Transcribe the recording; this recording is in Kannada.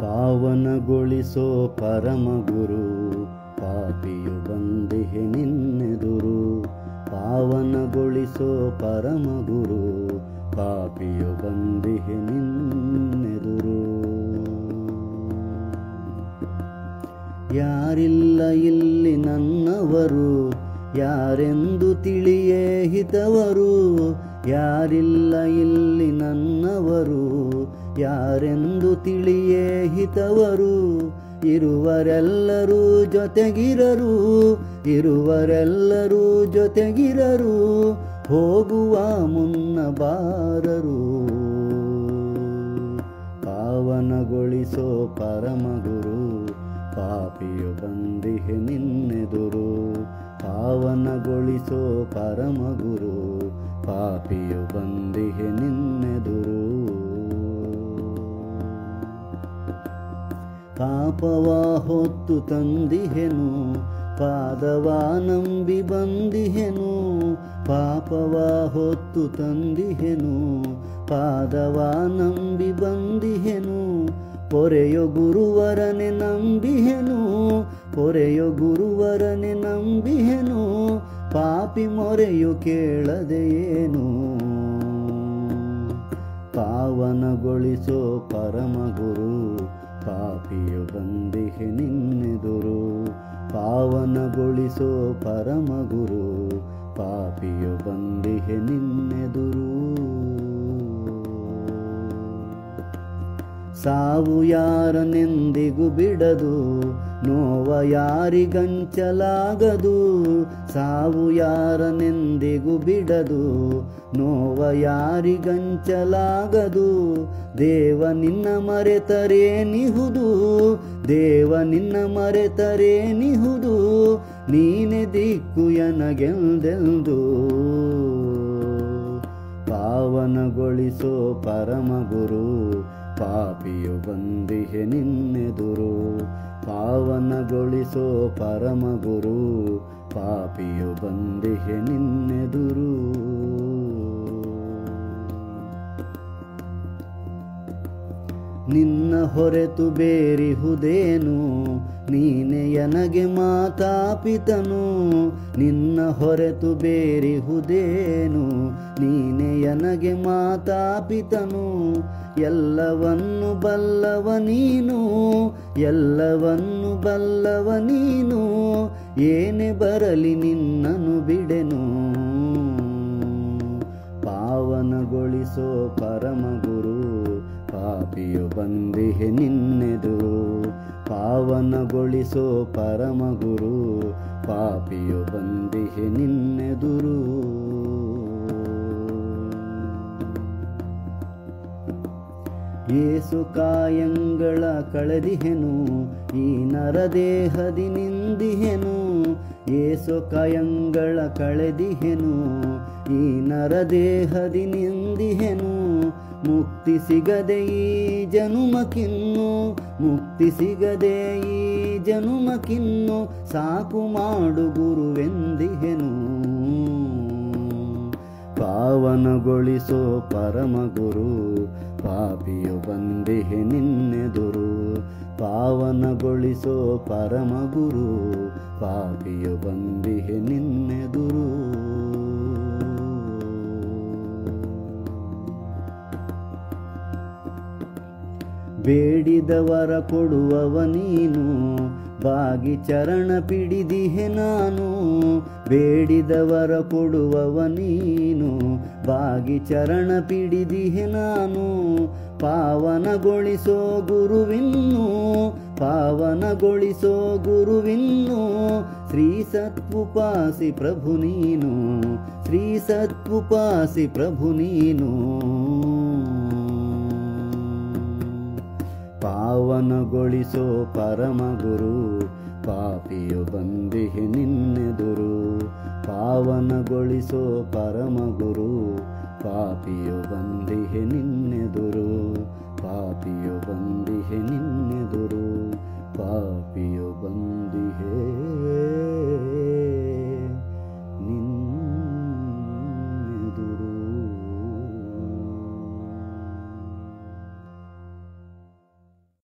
ಪಾವನಗೊಳಿಸೋ ಪರಮ ಗುರು ಪಾಪಿಯು ಬಂದಿಹೆ ನಿನ್ನೆದುರು ಪಾವನಗೊಳಿಸೋ ಪರಮ ಗುರು ಪಾಪಿಯು ಬಂದಿಹೆ ನಿನ್ನೆದುರು ಯಾರಿಲ್ಲ ಇಲ್ಲಿ ನನ್ನವರು ಯಾರೆಂದು ತಿಳಿಯೇ ಹಿತವರು ಯಾರಿಲ್ಲ ಇಲ್ಲಿ ನನ್ನವರು ಯಾರೆಂದು ತಿಳಿಯೇ ಹಿತವರು ಇರುವರೆಲ್ಲರೂ ಜೊತೆಗಿರರು ಇರುವರೆಲ್ಲರೂ ಜೊತೆಗಿರರು ಹೋಗುವ ಮುನ್ನ ಬಾರರು ಪಾವನಗೊಳಿಸೋ ಪರಮ ಗುರು ಪಾಪಿಯು ಬಂದಿಹೆ ನಿನ್ನೆದುರು ಪಾವನಗೊಳಿಸೋ ಪರಮ ಗುರು ಪಾಪಿಯು ಬಂದಿಹೆ ನಿನ್ನೆದುರು ಪಾಪವ ಹೊತ್ತು ತಂದಿಹೆನು ಪಾದವ ನಂಬಿ ಬಂದಿಹೆನು ಪಾಪವ ಹೊತ್ತು ತಂದಿಹೆನು ಪಾದವ ನಂಬಿ ಬಂದಿಹೆನು ಪೊರೆಯೋ ಗುರುವರನೆ ನಂಬಿಹೆನು ಪೊರೆಯೊ ಗುರುವರನೆ ನಂಬಿಹೆನು ಪಾಪಿ ಮೊರೆಯು ಕೇಳದೆ ಏನು ಪಾವನಗೊಳಿಸೋ ಪರಮ ಗುರು ಪಾಪಿಯು ಬಂದಿಹೆ ನಿನ್ನೆದುರು ಪಾವನಗೊಳಿಸೋ ಪರಮ ಗುರು ಪಾಪಿಯು ಬಂದಿಹೆ ನಿನ್ನೆದುರು ಸಾವು ಯಾರನೆಂದಿಗೂ ಬಿಡದು ನೋವ ಯಾರಿಗಂಚಲಾಗದು ಸಾವು ಯಾರನೆಂದಿಗೂ ಬಿಡದು ನೋವ ಯಾರಿಗಂಚಲಾಗದು ದೇವ ನಿನ್ನ ಮರೆತರೇ ನಿಹುದು ದೇವ ನಿನ್ನ ಮರೆತರೇ ನಿಹುದು ನೀನೆ ದಿಕ್ಕು ಎನಗೆಲ್ದೆಲ್ದು ಪಾವನಗೊಳಿಸೋ ಪರಮ ಗುರು ಪಾಪಿಯು ಬಂದಿಹೆ ನಿನ್ನೆದುರು ಪಾವನಗೊಳಿಸೋ ಪರಮ ಗುರು ಪಾಪಿಯು ಬಂದಿಹೆ ನಿನ್ನೆದುರು ನಿನ್ನ ಹೊರೆತು ಬೇರಿಹುದೇನು ನೀನೆ ಎನಗೆ ಮಾತಾಪಿತನು ನಿನ್ನ ಹೊರೆತು ಬೇರಿಹುದೇನು ನೀನೆ ಎನಗೆ ಮಾತಾಪಿತನು ಎಲ್ಲವನ್ನು ಬಲ್ಲವ ನೀನು ಎಲ್ಲವನ್ನು ಬಲ್ಲವ ನೀನು ಏನೇ ಬರಲಿ ನಿನ್ನನು ಬಿಡೆನು ಪಾವನಗೊಳಿಸೋ ಪರಮ ಗುರು ಪಾಪಿಯು ಬಂದಿಹೆ ನಿನ್ನೆದುರು ಪಾವನಗೊಳಿಸೋ ಪರಮ ಗುರು ಪಾಪಿಯು ಬಂದಿಹೆ ನಿನ್ನೆದುರು ಏಸು ಕಾಯಂಗಳ ಕಳೆದಿಹೆನು ಈ ನರದೇಹದಿ ನಿಂದಿಹೆನು ಏಸು ಕಾಯಂಗಳ ಕಳೆದಿಹೆನು ಈ ನರದೇಹದಿ ನಿಂದಿಹೆನು ಮುಕ್ತಿ ಸಿಗದೆ ಈ ಜನುಮಕ್ಕಿನ್ನು ಮುಕ್ತಿ ಸಿಗದೆ ಈ ಜನುಮಕ್ಕಿನ್ನು ಸಾಕು ಮಾಡು ಗುರುವೆಂದಿಹೆನು ಪಾವನಗೊಳಿಸೋ ಪರಮ ಗುರು ಪಾಪಿಯು ಬಂದಿಹೆ ನಿನ್ನೆದುರು ಪಾವನಗೊಳಿಸೋ ಪರಮ ಗುರು ಪಾಪಿಯು ಬಂದಿಹೆ ನಿನ್ನೆದುರು ಬೇಡಿದವರ ಕೊಡುವವ ನೀನು ಬಾಗಿ ಚರಣ ಪಿಡಿದಿಹೆ ನಾನು ಬೇಡಿದವರ ಕೊಡುವವ ನೀನು ಬಾಗಿ ಚರಣ ಪಿಡಿದಿಹೆ ನಾನು ಪಾವನಗೊಳಿಸೋ ಗುರುವಿನ್ನು ಪಾವನಗೊಳಿಸೋ ಗುರುವಿನ್ನು ಶ್ರೀ ಸತ್ವುಪಾಸಿ ಪ್ರಭು ನೀನು ಶ್ರೀ ಸತ್ವುಪಾಸಿ ಪ್ರಭು ನೀನು ಪಾವನಗೊಳಿಸೋ ಪರಮ ಗುರು ಪಾಪಿಯು ಬಂದಿಹೆ ನಿನ್ನೆದುರು ಪಾವನಗೊಳಿಸೋ ಪರಮ ಗುರು ಪಾಪಿಯು ಬಂದಿಹೆ ನಿನ್ನೆದುರು